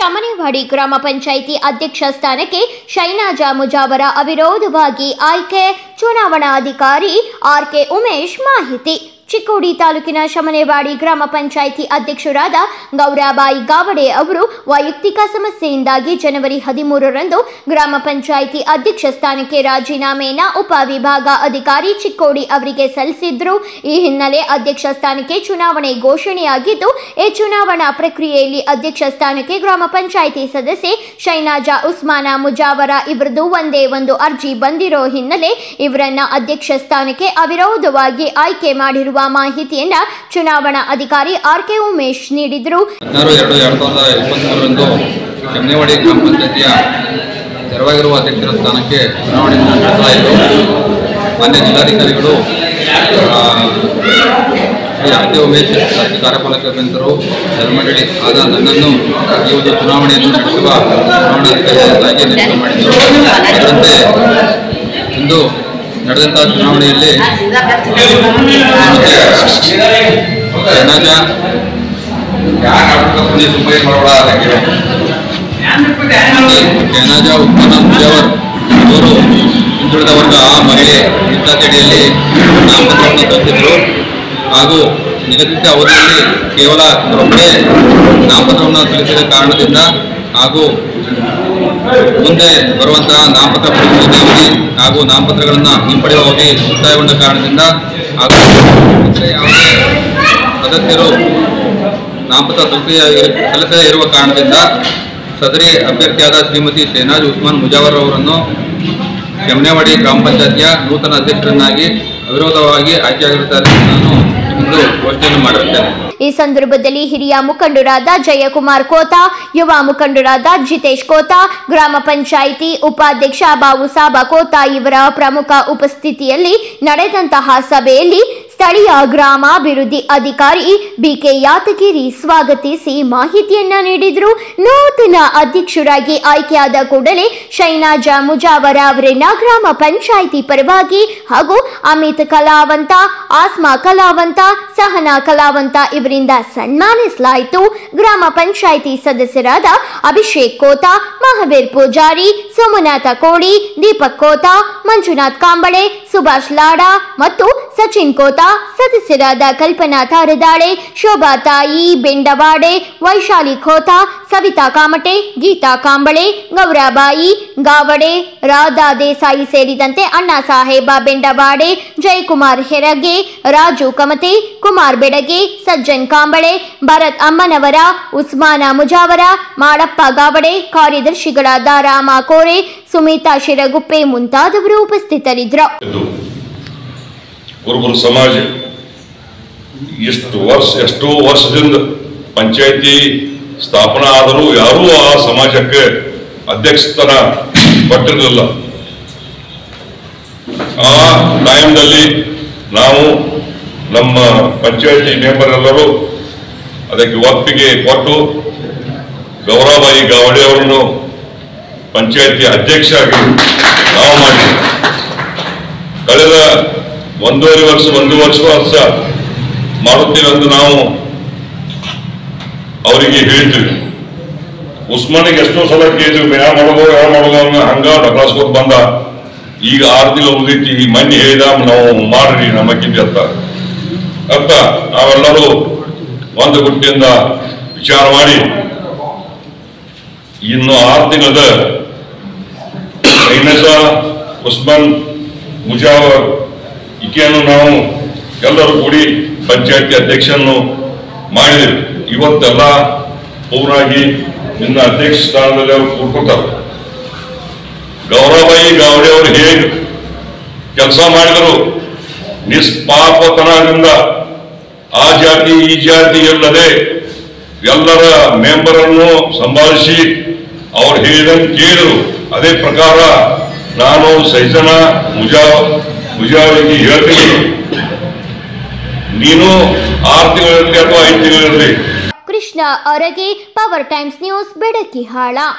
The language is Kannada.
ಶಮನೇವಾಡಿ ಗ್ರಾಮ ಪಂಚಾಯಿತಿ ಅಧ್ಯಕ್ಷ ಸ್ಥಾನಕ್ಕೆ ಶೈನಾಜಾ ಮುಜಾವರ ಅವಿರೋಧವಾಗಿ ಆಯ್ಕೆ ಚುನಾವಣಾಧಿಕಾರಿ ಆರ್ಕೆ ಉಮೇಶ್ ಮಾಹಿತಿ ಚಿಕ್ಕೋಡಿ ತಾಲೂಕಿನ ಶಮನೇವಾಡಿ ಗ್ರಾಮ ಪಂಚಾಯಿತಿ ಅಧ್ಯಕ್ಷರಾದ ಗೌರಾಬಾಯಿ ಗಾವಡೆ ಅವರು ವೈಯಕ್ತಿಕ ಸಮಸ್ಯೆಯಿಂದಾಗಿ ಜನವರಿ ಹದಿಮೂರರಂದು ಗ್ರಾಮ ಪಂಚಾಯಿತಿ ಅಧ್ಯಕ್ಷ ಸ್ಥಾನಕ್ಕೆ ರಾಜೀನಾಮೆಯನ್ನ ಉಪವಿಭಾಗ ಅಧಿಕಾರಿ ಚಿಕ್ಕೋಡಿ ಅವರಿಗೆ ಸಲ್ಲಿಸಿದ್ರು ಈ ಹಿನ್ನೆಲೆ ಅಧ್ಯಕ್ಷ ಸ್ಥಾನಕ್ಕೆ ಚುನಾವಣೆ ಘೋಷಣೆಯಾಗಿದ್ದು ಈ ಚುನಾವಣಾ ಪ್ರಕ್ರಿಯೆಯಲ್ಲಿ ಅಧ್ಯಕ್ಷ ಸ್ಥಾನಕ್ಕೆ ಗ್ರಾಮ ಪಂಚಾಯಿತಿ ಸದಸ್ಯೆ ಶೈನಾಜಾ ಉಸ್ಮಾನ ಮುಜಾವರ ಇವರದು ಒಂದೇ ಒಂದು ಅರ್ಜಿ ಬಂದಿರೋ ಹಿನ್ನೆಲೆ ಇವರನ್ನ ಅಧ್ಯಕ್ಷ ಸ್ಥಾನಕ್ಕೆ ಅವಿರೋಧವಾಗಿ ಆಯ್ಕೆ ಮಾಡಿರುವ ಮಾಹಿತಿಯನ್ನ ಚುನಾವಣಾ ಅಧಿಕಾರಿ ಆರ್ ಕೆ ಉಮೇಶ್ ನೀಡಿದರು ಹದಿನಾರು ಎರಡು ಎರಡು ಸಾವಿರದ ಇಪ್ಪತ್ತ್ಮೂರರಂದು ಕೆಮ್ನೆವಾಡಿ ಗ್ರಾಮ ಪಂಚಾಯತಿಯ ತೆರವಾಗಿರುವ ಅಧ್ಯಕ್ಷರ ಸ್ಥಾನಕ್ಕೆ ಚುನಾವಣೆಯನ್ನು ನಡೆಸಲಾಯಿತು ಮಾನ್ಯ ಜಿಲ್ಲಾಧಿಕಾರಿಗಳು ಆ, ಶ್ರೀ ಆರ್ ಕೆ ಉಮೇಶ್ ರಾಜ್ಯ ಕಾರ್ಯಪಾಲಕ ಅಭಿಯಂತರು ಧರ್ಮಗಡಿ ಆದ ನನ್ನನ್ನು ಈ ಒಂದು ಚುನಾವಣೆಯನ್ನು ನಡೆಸುವ ಚುನಾವಣಾಧಿಕಾರಿಯಾಗಿ ನೇಮಕ ಮಾಡಿದ್ದರು ಅದರಂತೆ ಇಂದು ನಡೆದಂತಹ ಚುನಾವಣೆಯಲ್ಲಿ ಜನಾಜ ಸುಮ್ಮನೆ ಮಾಡಬಾರ್ದಾಗಿದೆ ಜನಾಜ ಉತ್ಪನ್ನ ಮುಜಾವರ್ ಅವರು ಹಿಂದುಳಿದ ವರ್ಗ ಆ ಮಹಿಳೆ ಮೀಸಲಾತಿಯಡಿಯಲ್ಲಿ ನಾಮಪತ್ರವನ್ನು ಸಲ್ಲಿಸಿದ್ರು ಹಾಗೂ ನಿಗದಿತ ಅವಧಿಯಲ್ಲಿ ಕೇವಲ ಇವರೊಬ್ಬರೇ ನಾಮಪತ್ರವನ್ನು ಸಲ್ಲಿಸಿದ ಕಾರಣದಿಂದ ಹಾಗೂ ಮುಂದೆ ಬರುವಂತಹ ನಾಮಪತ್ರ ಪರಿಶೀಲನೆ ಅವಧಿ ಹಾಗೂ ನಾಮಪತ್ರಗಳನ್ನು ಹಿಂಪಡೆಯುವ ಅವಧಿ ಮುಕ್ತಾಯಗೊಂಡ ಕಾರಣದಿಂದ ಹಾಗೂ ಇತರೆ ಯಾವುದೇ ಸದಸ್ಯರು ನಾಮಪತ್ರ ಸಲ್ಲಿಸದೇ ಸಲ್ಲಿಸದೇ ಇರುವ ಕಾರಣದಿಂದ ಸದರಿ ಅಭ್ಯರ್ಥಿಯಾದ ಶ್ರೀಮತಿ ಶೇನಾಜ್ ಉಸ್ಮಾನ್ ಮುಜಾವರ್ ಅವರನ್ನು ಶಮನೆವಾಡಿ ಗ್ರಾಮ ಪಂಚಾಯತಿಯ ನೂತನ ಅಧ್ಯಕ್ಷರನ್ನಾಗಿ ಅವಿರೋಧವಾಗಿ ಆಯ್ಕೆಯಾಗಿರುತ್ತಾರೆ ನಾನು ಇಂದು ಘೋಷಣೆಯನ್ನು ಮಾಡಿರುತ್ತೇನೆ ಈ ಸಂದರ್ಭದಲ್ಲಿ ಹಿರಿಯ ಮುಖಂಡರಾದ ಜಯಕುಮಾರ್ ಕೋತಾ ಯುವ ಮುಖಂಡರಾದ ಜಿತೇಶ್ ಕೋತಾ ಗ್ರಾಮ ಪಂಚಾಯಿತಿ ಉಪಾಧ್ಯಕ್ಷ ಬಾಬುಸಾಬ ಕೋತಾ ಇವರ ಪ್ರಮುಖ ಉಪಸ್ಥಿತಿಯಲ್ಲಿ ನಡೆದಂತಹ ಸಭೆಯಲ್ಲಿ ಸ್ಥಳೀಯ ಗ್ರಾಮಾಭಿವೃದ್ಧಿ ಅಧಿಕಾರಿ ಬಿಕೆ ಯಾತಗಿರಿ ಸ್ವಾಗತಿಸಿ ಮಾಹಿತಿಯನ್ನ ನೀಡಿದ್ರು ನೂತನ ಅಧ್ಯಕ್ಷರಾಗಿ ಆಯ್ಕೆಯಾದ ಕೂಡಲೇ ಶೈನಾಜಾ ಮುಜಾವರ ಅವರನ್ನ ಗ್ರಾಮ ಪಂಚಾಯಿತಿ ಪರವಾಗಿ ಹಾಗೂ ಅಮಿತ್ ಕಲಾವಂತ ಆಸ್ಮಾ ಕಲಾವಂತ ಸಹನಾ ಕಲಾವಂತ ಇವರಿಂದ ಸನ್ಮಾನಿಸಲಾಯಿತು ಗ್ರಾಮ ಪಂಚಾಯಿತಿ ಸದಸ್ಯರಾದ ಅಭಿಷೇಕ್ ಕೋತಾ ಮಹಾವೀರ್ ಪೂಜಾರಿ ಸೋಮನಾಥ ಕೋಡಿ ದೀಪಕ್ ಕೋತಾ ಮಂಜುನಾಥ್ ಕಾಂಬಳೆ ಸುಭಾಷ್ ಲಾಡಾ ಮತ್ತು ಸಚಿನ್ ಕೋತಾ ಸದಸ್ಯರಾದ ಕಲ್ಪನಾ ತಾರದಾಳೆ ಶೋಭಾ ತಾಯಿ ಬೆಂಡವಾಡೆ ವೈಶಾಲಿ ಖೋತಾ ಸವಿತಾ ಕಾಮಟೆ ಗೀತಾ ಕಾಂಬಳೆ ಗೌರಾಬಾಯಿ ಗಾವಡೆ ರಾಧಾ ದೇಸಾಯಿ ಸೇರಿದಂತೆ ಅಣ್ಣಾ ಸಾಹೇಬ ಬೆಂಡವಾಡೆ ಜಯಕುಮಾರ್ ಹೆರಗೆ ರಾಜು ಕಮತೆ ಕುಮಾರ್ ಬೆಡಗೆ ಸಜ್ಜನ್ ಕಾಂಬಳೆ ಭರತ್ ಅಮ್ಮನವರ ಉಸ್ಮಾನ ಮುಜಾವರ ಮಾಳಪ್ಪ ಗಾವಡೆ ಕಾರ್ಯದರ್ಶಿಗಳಾದ ರಾಮ ಕೋರೆ ಸುಮಿತಾ ಶಿರಗುಪ್ಪೆ ಮುಂತಾದವರು ಉಪಸ್ಥಿತರಿದ್ದರು ಇದು ಕುರುಬರ ಸಮಾಜ ಎಷ್ಟು ವರ್ಷ ಎಷ್ಟೋ ವರ್ಷದಿಂದ ಪಂಚಾಯತಿ ಸ್ಥಾಪನಾ ಆದರೂ ಯಾರೂ ಆ ಸಮಾಜಕ್ಕೆ ಅಧ್ಯಕ್ಷತನ ಕೊಟ್ಟಿರಲಿಲ್ಲ ಆ ಟೈಮ್ನಲ್ಲಿ ನಾವು ನಮ್ಮ ಪಂಚಾಯತಿ ಮೆಂಬರ್ ಎಲ್ಲರೂ ಅದಕ್ಕೆ ಒಪ್ಪಿಗೆ ಕೊಟ್ಟು ಗೌರವಬಾಯಿ ಗಾವಡೆ ಅವರನ್ನು ಪಂಚಾಯತಿ ಅಧ್ಯಕ್ಷ ಆಗಿ ನಾವು ಮಾಡಿದ್ವಿ ಕಳೆದ ಒಂದೂವರೆ ವರ್ಷ ಒಂದು ವರ್ಷ ವರ್ಷ ಮಾಡುತ್ತೀವಿ ಅಂತ ನಾವು ಅವರಿಗೆ ಹೇಳ್ತೀವಿ ಉಸ್ಮಾನಿಗೆ ಎಷ್ಟೋ ಸಲ ಕೇಳಿದ್ವಿ ಯಾವ ಮಾಡೋದು ಯಾವ ಮಾಡೋದು ಅನ್ನೋ ಹಂಗ ಡಕಾಸ್ಕೋತ್ ಬಂದ ಈಗ ಆರು ತಿಂಗಳು ಮುಗೀತಿ ಈ ಮಣ್ಣಿ ಹೇಳಿದ ನಾವು ಮಾಡ್ರಿ ನಮ್ಮಕ್ಕಿಂತ ಅಂತ ಅಂತ ನಾವೆಲ್ಲರೂ ಒಂದು ಗುಟ್ಟಿಯಿಂದ ವಿಚಾರ ಮಾಡಿ ಇನ್ನು ಆರು ತಿಂಗಳದ ಸೈನಸ ಉಸ್ಮಾನ್ ಮುಜಾವರ್ ಈಕೆಯನ್ನು ನಾವು ಎಲ್ಲರೂ ಕೂಡಿ ಪಂಚಾಯತಿ ಅಧ್ಯಕ್ಷನ್ನು ಮಾಡಿದೆವು ಇವತ್ತೆಲ್ಲ ಪೂರ್ಣಾಗಿ ನಿನ್ನ ಅಧ್ಯಕ್ಷ ಸ್ಥಾನದಲ್ಲಿ ಅವರು ಕೂರ್ಕೊತಾರೆ ಗೌರವಬಾಯಿ ಗಾವಡೆ ಅವರು ಹೇಗೆ ಕೆಲಸ ಮಾಡಿದರು ನಿಷ್ಪಾಪತನದಿಂದ ಆ ಜಾತಿ ಈ ಜಾತಿ ಇಲ್ಲದೆ ಎಲ್ಲರ ಮೆಂಬರನ್ನು ಸಂಭಾಳಿಸಿ ಅವ್ರು ಹೇಳಿದಂಗೆ ಕೇಳಿದ್ರು ಅದೇ ಪ್ರಕಾರ ನಾನು ಸೈಜನ ಮುಜಾ ಮುಜಾವರಿಗೆ ಹೇಳ್ತೀನಿ ನೀನು ಆರು ತಿಂಗಳಿರಲಿ ಅಥವಾ ಐದು ತಿಂಗಳಿರಲಿ Krishna Arage power times news ಬೆಡಕಿಹಾಳ